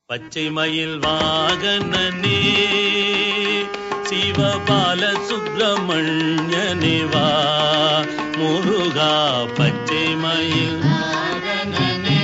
பச்சை மயில் வாகனனே சிவபால சுப்பிரமணியனே வா முருகா பச்சை மயில் வாகனனே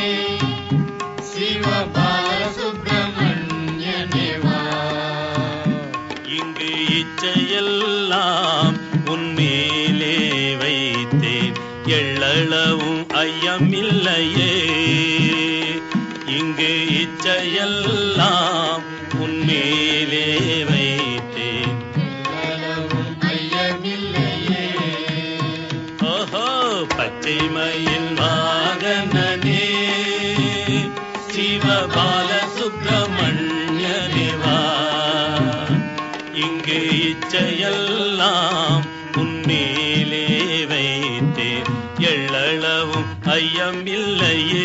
சிவபாலசுப்பிரமணியனே வா. இங்கு இச்சையெல்லாம் உன்மேலே வைத்தேன் எள்ளளவும் ஐயமில்லையே இங்கு இச்சையெல்லாம் உன்மேலே வைத்தேன் எல்லளவும் ஐயமில்லையே. ஓஹோ பச்சை மயில் வாகனனே சிவபால சுப்பிரமணியனே வா இங்கு இச்சையெல்லாம் உன்மேலே வைத்தேன் எள்ளளவும் ஐயம் இல்லையே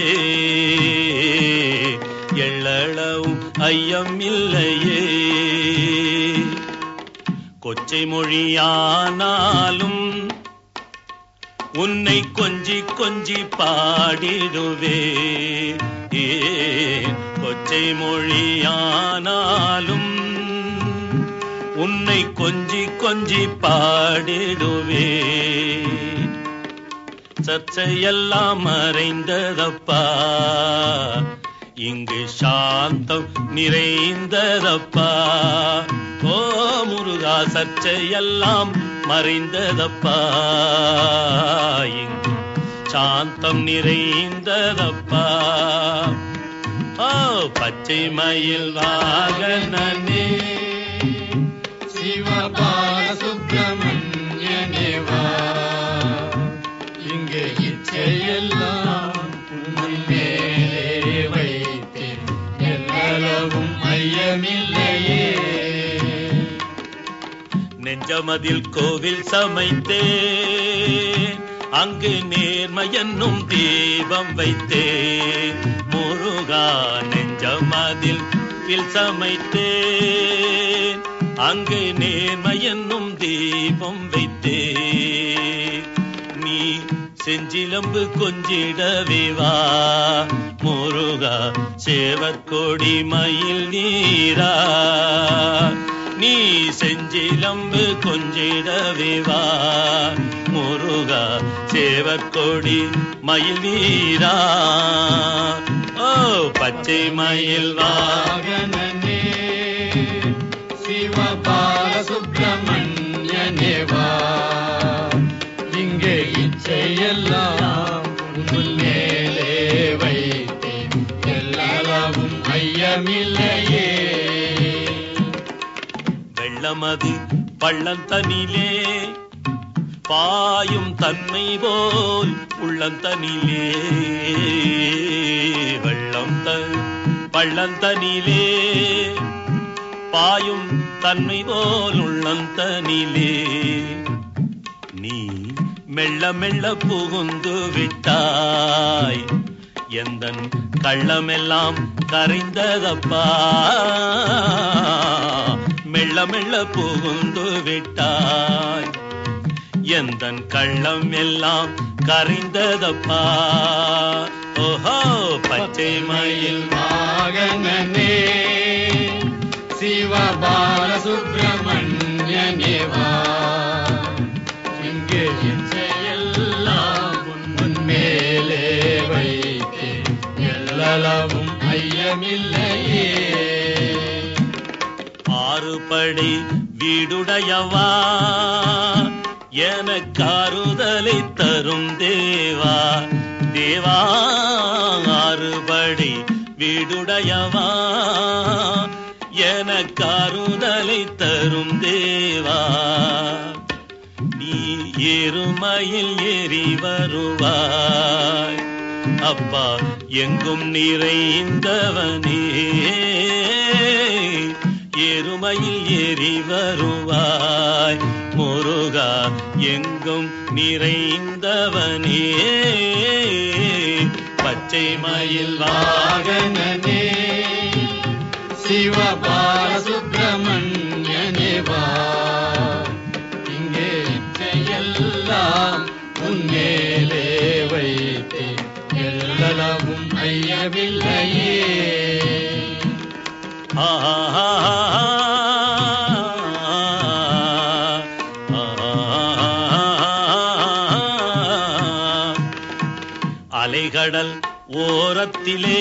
எள்ளளவும் ஐயம் இல்லையே கொச்சை மொழியானாலும் உன்னை கொஞ்சி கொஞ்சி பாடிடுவே ஏ கொச்சை மொழியானாலும் உன்னை கொஞ்சி கொஞ்சி பாடிடுவே சர்ச்சையெல்லாம் மறைந்ததப்பா இங்கு சாந்தம் நிறைந்ததப்பா ஓ முருகா சர்ச்சையெல்லாம் மறைந்ததப்பா இங்கு சாந்தம் நிறைந்ததப்பா ஓ பச்சை மயில் வாகனனே சிவபாலசுப்பிரமணியனே வா. இங்கே இச்சையெல்லாம் உன் மேலே வைத்தேன். எல்லளவும் ஐயமில்லையே நெஞ்சமதில் கோவில் சமைத்தேன் அங்கு நேர்மை என்னும் தீபம் வைத்தேன் முருகா நெஞ்சமதில் வில் சமைத்தேன் அங்கு நேர்மை என்னும் தீபம் வைத்தேன் நீ செஞ்சிலம்பு கொஞ்சிடவே வா முருகா சேவற்கொடி மயில் நீரா நீ செஞ்சிலம்பு கொஞ்சிடவே வா முருகா சேவற்கொடி மயில் வீரா ஓ பச்சை மயில் வா வாகனனே சிவபாலசுப்பிரமணியனே வா. இங்கே இச்சையெல்லாம் உன் மேலே வைத்தேன். எல்லளவும் ஐயமில்லையே வெள்ளமது பள்ளந்தனிலே பாயும் தன்மை போல் உள்ளந்தனிலே வெள்ளம் த பள்ளந்தனிலே பாயும் தன்மை போல் உள்ளந்தனிலே நீ மெல்ல மெல்ல புகுந்து விட்டாய் எந்தன் கள்ளமெல்லாம் கரைந்ததப்பா மெல்ல மெல்ல புகுந்து விட்டாய் எந்தன் கள்ளம் எல்லாம் கரைந்ததப்பா ஓஹோ பச்சை மயில் வாகனனே சிவபாலசுப்பிரமணியனே வா. இங்கே இச்சையெல்லாம் உன் மேலே வைத்தேன். எல்லளவும் ஐயமில்லையே ஆறுபடை வீடுடையவா எனக்காறுதலை தரும் தேவா தேவா ஆறுபடை வீடுடையவா எனக்காறுதலை தரும் தேவா நீ எருமையில் ஏறி வருவாய் அப்பா எங்கும் நிறைந்தவனே எருமையில் ஏறி வருவாய் முருகா எங்கும் நிறைந்தவனே பச்சை மயில் வாகனனே சிவபாலசுப்பிரமணியனே வா. இங்கே இச்சையெல்லாம் உன் மேலே வைத்தேன். எல்லளவும் ஐயமில்லையே அலைகடல் ஓரத்திலே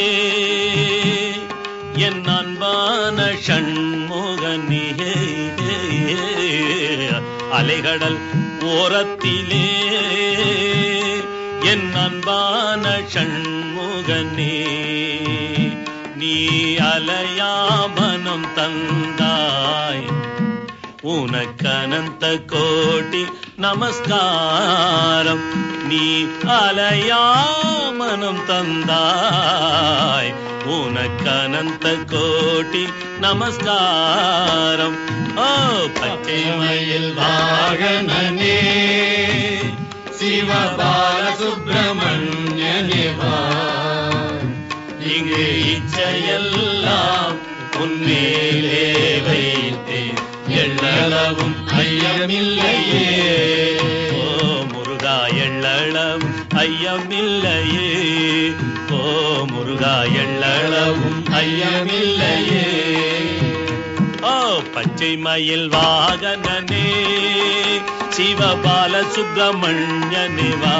என் அன்பான ஷண்முகனே அலைகடல் ஓரத்திலே என் அன்பான ஷண்முகனே நீ அலையாமனம் தந்தாய் உனக்கனந்த கோட்டி நமஸ்காரம் நீ அலையாமனம் தந்தாய் உனக்கனந்த கோட்டி நமஸ்காரம் ஓ பச்சைமயில் வாகனனே சிவபால சுப்பிரமணியனே வா இங்கு இச்சையெல்லாம் உன்மேலே வைத்தேன் எள்ளளவும் ஐயமில்லையே ஓ முருகா எள்ளளவும் ஐயமில்லையே ஓ முருகா எள்ளளவும் ஐயமில்லையே ஓ பச்சை மயில் வாகனனே சிவபால சுப்பிரமணியனே வா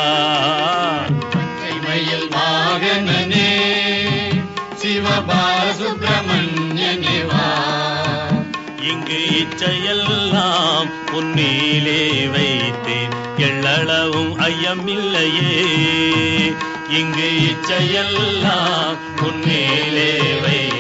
பச்சைமயில் வாகனனே சிவபால சுப்பிரமணியனே வா இங்கு இச்சையெல்லாம் உன்மேலே வைத்தேன் எள்ளளவும் ஐயமில்லையே இங்கு இச்சையெல்லாம் உன்மேலே வைத்தேன்